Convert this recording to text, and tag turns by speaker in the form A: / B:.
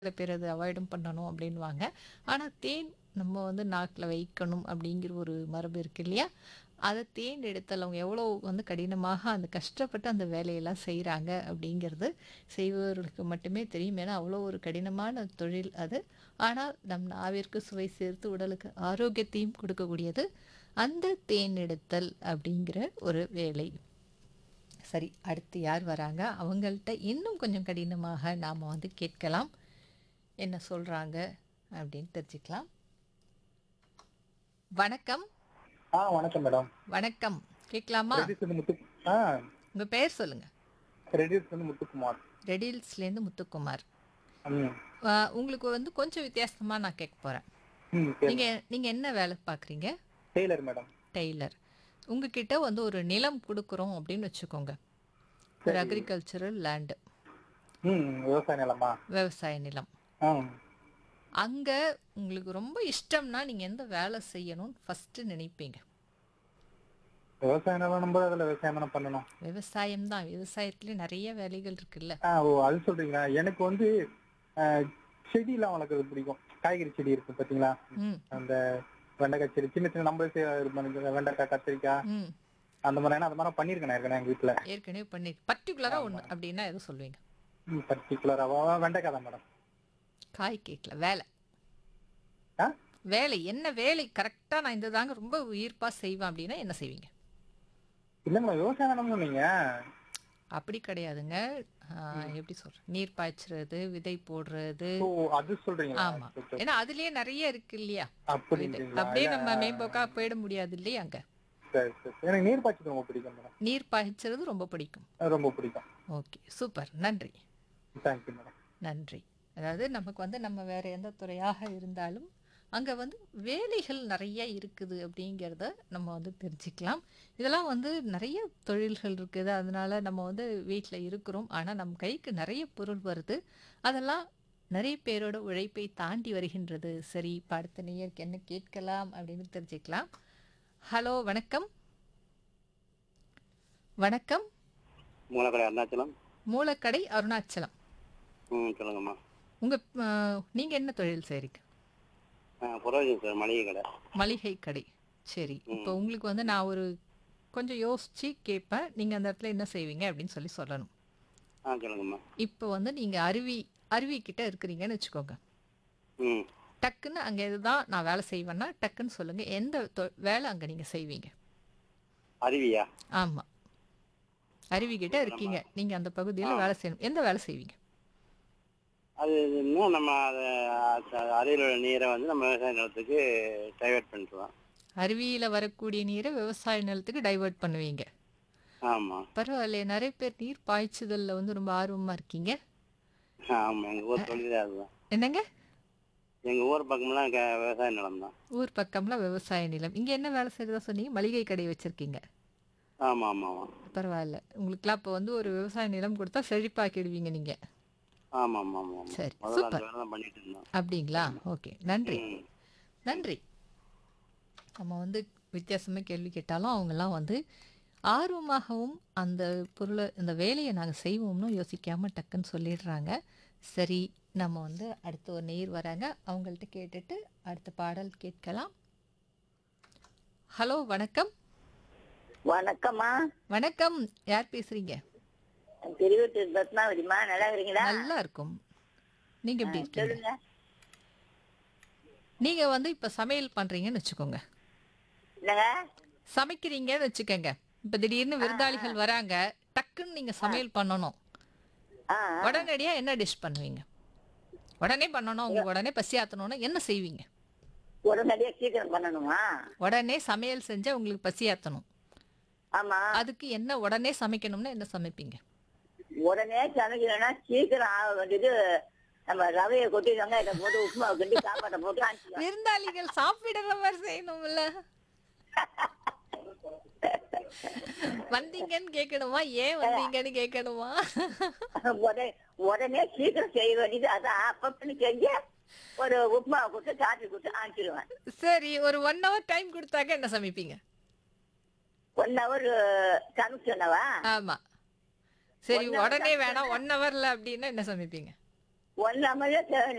A: சில பேர் அது அவாய்டும் பண்ணணும் அப்படின்வாங்க. ஆனா தேன் நம்ம வந்து நாக்குல வைக்கணும் அப்படிங்கிற ஒரு மரபு இருக்கு இல்லையா? அத தேன் எடுத்தல் அவங்க எவ்வளோ வந்து கடினமாக அந்த கஷ்டப்பட்டு அந்த வேலையெல்லாம் செய்றாங்க அப்படிங்கிறது செய்பவர்களுக்கு மட்டுமே தெரியும். ஏன்னா அவ்வளோ ஒரு கடினமான தொழில் அது. ஆனால் நம் நாவிற்கு சுவை சேர்த்து உடலுக்கு ஆரோக்கியத்தையும் கொடுக்கக்கூடியது அந்த தேன் எடுத்தல் அப்படிங்கிற ஒரு வேலை. சரி அடுத்து யார் வராங்க? அவங்கள்ட்ட இன்னும் கொஞ்சம் கடினமாக நாம வந்து கேட்கலாம். என்ன சொல்றாங்க அப்படின்னு தெரிஞ்சுக்கலாம். வணக்கம்.
B: ஆ வணக்கம் மேடம்.
A: வணக்கம். கேட்கலாமா?
B: ரெடிஸ்லேருந்து முத்து ஆ
A: உங்க பெயர் சொல்லுங்க.
B: ரெடிஸ்லேருந்து முத்துக்குமார்.
A: ரெடில்ஸ்லேருந்து முத்துக்குமார்.
B: ம்.
A: அ உங்களுக்கு வந்து கொஞ்சம் வித்தியாசமா நான் கேட்க போறேன்.
B: ம்
A: நீங்க
B: சரி.
A: நீங்க என்ன வேலை பார்க்குறீங்க?
B: Tailor madam.
A: டெய்லர். உங்ககிட்ட வந்து ஒரு நிலம் குடுக்குறோம் அப்படின்னு வச்சுக்கோங்க. ஒரு
B: சரி.
A: Agricultural land.
B: ம் விவசாய நிலமா?
A: விவசாய நிலம்.
B: ஆ.
A: அங்க உங்களுக்கு ரொம்ப இஷ்டம்னா நீங்க எந்த வேலை செய்யணும்னு ஃபர்ஸ்ட்டு நினைப்பீங்க?
B: விவசாய நிலம் நம்ப அதில் விவசாயம் தானே பண்ணணும்.
A: விவசாயம் தான். விவசாயத்திலே நெறைய வேலைகள் இருக்குல்ல.
B: ஆ ஓ அது சொல்றீங்களா? எனக்கு வந்து அ செடிலாம் வளர்க்குறது பிடிக்கும். காய்கறி செடி இருக்கு பார்த்தீங்களா?
A: ம்.
B: அந்த வெண்டைக்காய் செடி சின்ன சின்ன நம்மளே செ இது பண்ணிக்கிற வெண்டைக்காய், கத்திரிக்காய்
A: ம்.
B: அந்த மாதிரி ஏன்னா அந்த மாதிரி பண்ணியிருக்கேன் நான் ஏற்கனவே எங்கள் வீட்டில்.
A: ஏற்கனவே பண்ணி பர்ட்டிகுலரா
B: ஆமா.
A: ஒண்ணு அப்படின்னா எது சொல்லுவீங்க?
B: ம் பர்டிகுலராக வெண்டைக்காய் தான் மேடம்.
A: காய் கேட்கல. வேலை.
B: ஆ?
A: வேலை. என்ன வேலை கரெக்ட்டா நான் இந்த தாங்க ரொம்ப உயிர்ப்பா செய்வேன் அப்படின்னா என்ன செய்வீங்க?
B: இல்லைங்க மேடம் விவசாய நிலம் சொன்னீங்க.
A: அப்படி கிடையாதுங்க. ஆ
B: ம்.
A: எப்படி சொல்றது? நீர் பாய்ச்சுறது, விதை போடுறது.
B: ஓ அது சொல்றீங்களா?
A: ஆமா.
B: சரி,
A: ஏன்னா அதுலயே நெறைய இருக்கு இல்லையா? இது.
B: அப்படின்றீங்களா?
A: அப்படியே
B: இல்ல,
A: நம்ம மேம்போக்கா போயிட முடியாது இல்லையா அங்க?
B: சரி சரி. எனக்கு நீர் பாய்ச்சல் ரொம்ப பிடிக்கும் மேடம்.
A: நீர் பாய்ச்சுறது ரொம்ப பிடிக்கும்.
B: அது ரொம்ப பிடிக்கும்.
A: ஓகே. சூப்பர். நன்றி.
B: Thank you madam.
A: நன்றி. அதாவது நமக்கு வந்து நம்ம வேற எந்த துறையாக இருந்தாலும், அங்க வந்து வேலைகள் நெறைய இருக்குது அப்படிங்கிறத நம்ம வந்து தெரிஞ்சுக்கலாம். இதெல்லாம் வந்து நெறைய தொழில்கள் இருக்குது. அதனால நம்ம வந்து வீட்ல இருக்கிறோம். ஆனா நம் கைக்கு நெறைய பொருள் வருது. அதெல்லாம் நெறைய பேரோட உழைப்பை தாண்டி வருகின்றது. சரி இப்ப அடுத்த நேயருக்கு என்ன கேட்கலாம் அப்படின்னு தெரிஞ்சுக்கலாம். ஹலோ வணக்கம். வணக்கம்.
C: மூலக்கடை அருணாச்சலம்
A: மூலக்கடை அருணாச்சலம்.
C: ம் சொல்லுங்கம்மா
A: உங்க அ நீங்க என்ன தொழில் செய்றீங்க?
C: ஆ புரோகிதம் சார் மளிகை கடை
A: மளிகை கடை. சரி. இப்போ
C: ம்
A: உங்களுக்கு வந்து நான் ஒரு கொஞ்சம் யோசிச்சு கேட்பேன். நீங்க அந்த இடத்துல என்ன செய்வீங்க அப்படின்னு சொல்லி சொல்லணும்.
C: ஆ சொல்லுங்கம்மா
A: இப்போ வந்து நீங்க அருவி அருவி கிட்ட இருக்கிறீங்கன்னு வச்சுக்கோங்க.
C: ம்
A: டக்குன்னு அங்க இதுதான் நான் வேலை செய்வேன்னா, டக்குன்னு சொல்லுங்க. எந்த தொ வேலை அங்க நீங்க செய்வீங்க?
C: அருவியா
A: ஆமா. அருவி கிட்ட
C: நம்ம
A: இருக்கீங்க. நீங்க அந்த
C: ஆ
A: பகுதியில வேலை செய்யணும். எந்த வேலை செய்வீங்க?
C: அது இன்னும் நம்ம அதை அருவியில் உள்ள நீரை வந்து நம்ம விவசாய நிலத்துக்கு டைவர்ட் பண்ணிடுவோம்
A: அருவியில வரக்கூடிய நீரை விவசாய நிலத்துக்கு டைவர்ட் பண்ணுவீங்க.
C: ஆமாம்
A: பரவாயில்லையே. நெறைய பேர் நீர் பாய்ச்சுதல்ல வந்து ரொம்ப ஆர்வமா இருக்கீங்க.
C: ஆமாம் எங்கள் ஊர் தொழிலே அதுதான்
A: என்னங்க?
C: எங்கள் ஊர் பக்கம்லாம் க விவசாய நிலம் தான்
A: ஊர் பக்கம்லாம் விவசாய நிலம். இங்க என்ன வேலை செய்றதா சொன்னீங்க? மளிகை கடை வச்சிருக்கீங்க.
C: ஆமாம் ஆமாம் ஆமாம்
A: பரவாயில்ல. உங்களுக்குலாம் அப்போ வந்து ஒரு விவசாய நிலம் கொடுத்தா செழிப்பாக்கிடுவீங்க நீங்க.
C: ஆமாம் ஆமாம் ஆமாம்
A: சரி.
C: முதல்ல அந்த
A: சூப்பர்.
C: வேலை தான் பண்ணிட்டு இருந்தோம்
A: அப்படிங்களா? ஓகே. நன்றி.
C: ம்
A: நன்றி. நம்ம வந்து வித்தியாசமா கேள்வி கேட்டாலும் அவங்கலாம் வந்து ஆர்வமாகவும் அந்த பொருள அந்த வேலைய நாங்க செய்வோம்னு யோசிக்காம டக்குன்னு சொல்லிடுறாங்க. சரி நம்ம வந்து அடுத்து ஒரு நேயர் வராங்க. அவங்கள்ட்ட கேட்டுட்டு அடுத்த பாடல் கேட்கலாம். ஹலோ வணக்கம்.
D: வணக்கம்மா
A: வணக்கம். யார் பேசுறீங்க?
D: திருவட்டூர் பத்மாவதிமா நல்லா இருக்கிறீங்களா
A: நல்லா இருக்கும். நீங்க
D: ஆ,
A: எப்படி இருக்கீங்க?
D: சொல்லுங்க
A: நீங்க வந்து இப்ப சமையல் பண்றீங்கன்னு வச்சுக்கோங்க.
D: என்னங்க
A: சமைக்கிறீங்கன்னு வச்சுக்கங்க. இப்ப திடீர்னு
D: ஆ ஆ
A: விருந்தாளிகள் வராங்க. டக்குன்னு நீங்க
D: ஆ
A: சமையல் பண்ணணும்.
D: ஆ ஆ.
A: உடனடியா என்ன டிஷ் பண்ணுவீங்க? உடனே பண்ணணும். உங்களுக்கு உடனே பசி ஆத்தணும்னா என்ன செய்வீங்க?
D: உடனடியா சீக்கிரம் பண்ணணுமா
A: உடனே சமையல் செஞ்சா உங்களுக்கு பசி ஆத்தணும்.
D: ஆமா
A: அதுக்கு என்ன உடனே சமைக்கணும்னா என்ன சமைப்பீங்க?
D: உடனே சமைக்கணும்னா சீக்கிரம் ஆக வேண்டியது நம்ம ரவையை கொட்டி வெங்காயத்தை போட்டு உப்புமா கொட்டி சாப்பாட்டை போட்டு அனுப்பிச்சிக்கலாம்
A: விருந்தாளிகள் சாப்பிடுற மாதிரி செய்யணும்ல. வந்தீங்கன்னு கேட்கணுமா? ஏன் வந்தீங்கன்னு கேட்கணுமா?
D: உடனே உடனே சீக்கிரம் செய்ய வேண்டியது அதான் அப்பப்பன்னு செஞ்சு ஒரு உப்புமா கொடுத்து காஃபி கொடுத்து அனுப்பிச்சிடுவேன்
A: சரி ஒரு 1 ஹவர் டைம் கொடுத்தாக்க என்ன சமைப்பீங்க?
D: ஒன் ஹவர் சமைச்சோன்னவா
A: ஆமா. சரி
D: ஒன் ஹவர்
A: உடனே
D: சமைச்சோன்னா
A: வேணாம் 1 ஹவர்ல அப்படின்னா என்ன சமைப்பீங்க?
D: One hour